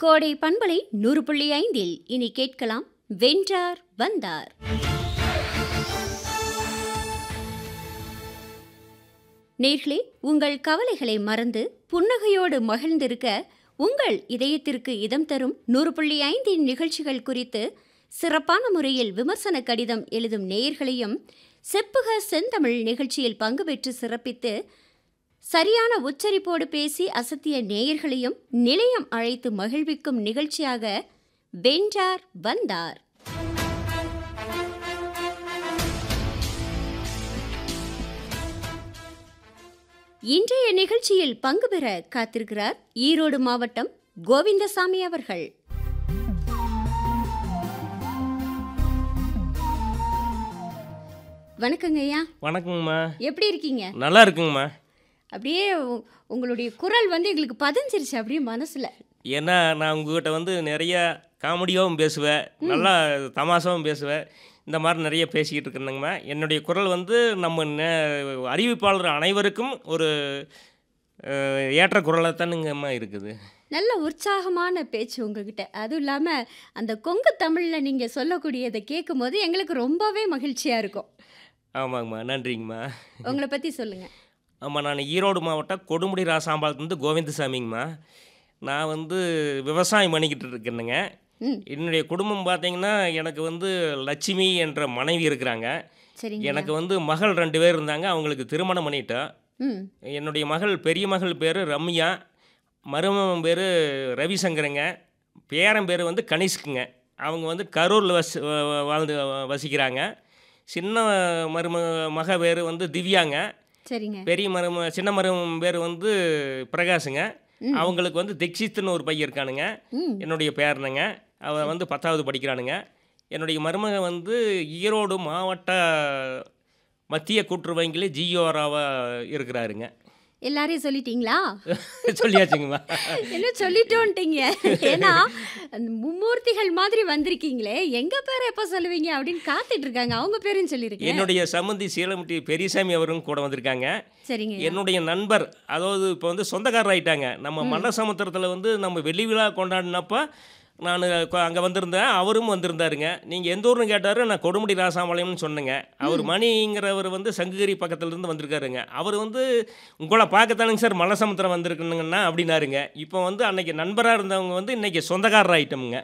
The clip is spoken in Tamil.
கோடை பண்பலை நூறு புள்ளி ஐந்தில் இனி கேட்கலாம் வென்றார் வந்தார் நேர்களே உங்கள் கவலைகளை மறந்து புன்னகையோடு மகிழ்ந்திருக்க உங்கள் இதயத்திற்கு இதம் தரும் நூறு புள்ளி ஐந்தின் நிகழ்ச்சிகள் குறித்து சிறப்பான முறையில் விமர்சன கடிதம் எழுதும் நேயர்களையும் செப்புக செந்தமிழ் நிகழ்ச்சியில் பங்கு பெற்று சிறப்பித்து சரியான உச்சரிப்போடு பேசி அசத்திய நேயர்களையும் நிலையம் அழைத்து மகிழ்விக்கும் நிகழ்ச்சியாக வென்றார் வந்தார் இன்றைய நிகழ்ச்சியில் பங்கு பெற காத்திருக்கிறார் ஈரோடு மாவட்டம் கோவிந்தசாமி அவர்கள் வணக்கங்க ஐயா வணக்கங்கம்மா எப்படி இருக்கீங்க நல்லா இருக்குங்கம்மா அப்படியே உ- உங்களுடைய குரல் வந்து எங்களுக்கு பதிஞ்சிருச்சு அப்படியே மனசுல ஏன்னா நான் உங்ககிட்ட வந்து நிறைய காமெடியாகவும் பேசுவேன் நல்லா தமாஷாவும் பேசுவேன் இந்த மாதிரி நிறைய பேசிக்கிட்டு இருக்கேனுங்கம்மா என்னுடைய குரல் வந்து நம்ம நே- அறிவிப்பாளர் அனைவருக்கும் ஒரு அஹ், ஏற்ற குரலாக தானுங்கம்மா இருக்குது நல்ல உற்சாகமான பேச்சு உங்ககிட்ட அதுவும் இல்லாமல் அந்த கொங்கு தமிழில் நீங்கள் சொல்லக்கூடியதை கேட்கும்போது எங்களுக்கு ரொம்பவே மகிழ்ச்சியாக இருக்கும் ஆமாங்கம்மா நன்றிங்கம்மா உங்களை பற்றி சொல்லுங்கள் ஆமாம் நான் ஈரோடு மாவட்டம் கொடுமுடி ராசாம்பாளத்துலேருந்து கோவிந்தசாமிங்கம்மா நான் வந்து விவசாயம் பண்ணிக்கிட்டு இருக்கேனுங்க ம் என்னுடைய குடும்பம் பார்த்தீங்கன்னா எனக்கு வந்து லட்சுமி என்ற மனைவி இருக்கிறாங்க சரிங்க எனக்கு வந்து மகள் ரெண்டு பேர் இருந்தாங்க அவங்களுக்கு திருமணம் பண்ணிட்டோம் ம் என்னுடைய மகள் பெரிய மகள் பேர் ரம்யா மருமகன் பேர் ரவிசங்கருங்க பேரன் பேர் வந்து கனிஷ்குங்க அவங்க வந்து கரூரில் வசி வ- வ- வாழ்ந்து வசிக்கிறாங்க சின்ன மரும மக பேர் வந்து திவ்யாங்க சரிங்க பெரிய மரும சின்ன மருமகன் பேர் வந்து பிரகாஷுங்க அவங்களுக்கு வந்து தீக்ஷித்னு ஒரு பையன் இருக்கானுங்க ம் என்னுடைய பேரனுங்க அவன் வந்து பத்தாவது படிக்கிறானுங்க என்னுடைய மருமகன் வந்து ஈரோடு மாவட்ட மத்திய கூட்டுறவு ஜியோராவாக இருக்கிறாருங்க எல்லாரையும் சொல்லிட்டீங்களா சொல்லியாச்சுங்கம்மா என்ன சொல்லிட்டோன்ட்டீங்க ஏன்னா அந்த மும்மூர்த்திகள் மாதிரி வந்திருக்கீங்களே எங்க பேரை எப்போ சொல்லுவீங்க அப்படின்னு காத்துட்டு இருக்காங்க அவங்க பேரும் சொல்லிருக்கேன் என்னுடைய சம்மந்தி சீலமுட்டி பெரியசாமி அவரும் கூட வந்திருக்காங்க சரிங்க என்னுடைய நண்பர் அதாவது இப்போ வந்து சொந்தக்காரர் ஆயிட்டாங்க நம்ம மன்ன சமுத்திரத்தில் வந்து நம்ம வெள்ளி விழா கொண்டாடினப்ப நான் அங்கே வந்திருந்தேன் அவரும் வந்திருந்தாருங்க நீங்கள் எந்த ஊர்னு கேட்டார் நான் கொடுமுடி ராசாமலையம்னு சொன்னேங்க அவர் மணிங்கிறவர் வந்து சங்குகிரி பக்கத்துலேருந்து வந்திருக்காருங்க அவர் வந்து உங்களை பார்க்கத்தானுங்க சார் மலை சமுத்திரம் வந்திருக்குனுங்கண்ணா அப்படின்னாருங்க இப்போ வந்து அன்னைக்கு நண்பராக இருந்தவங்க வந்து இன்னைக்கு சொந்தக்காரர் ஆயிட்டோமுங்க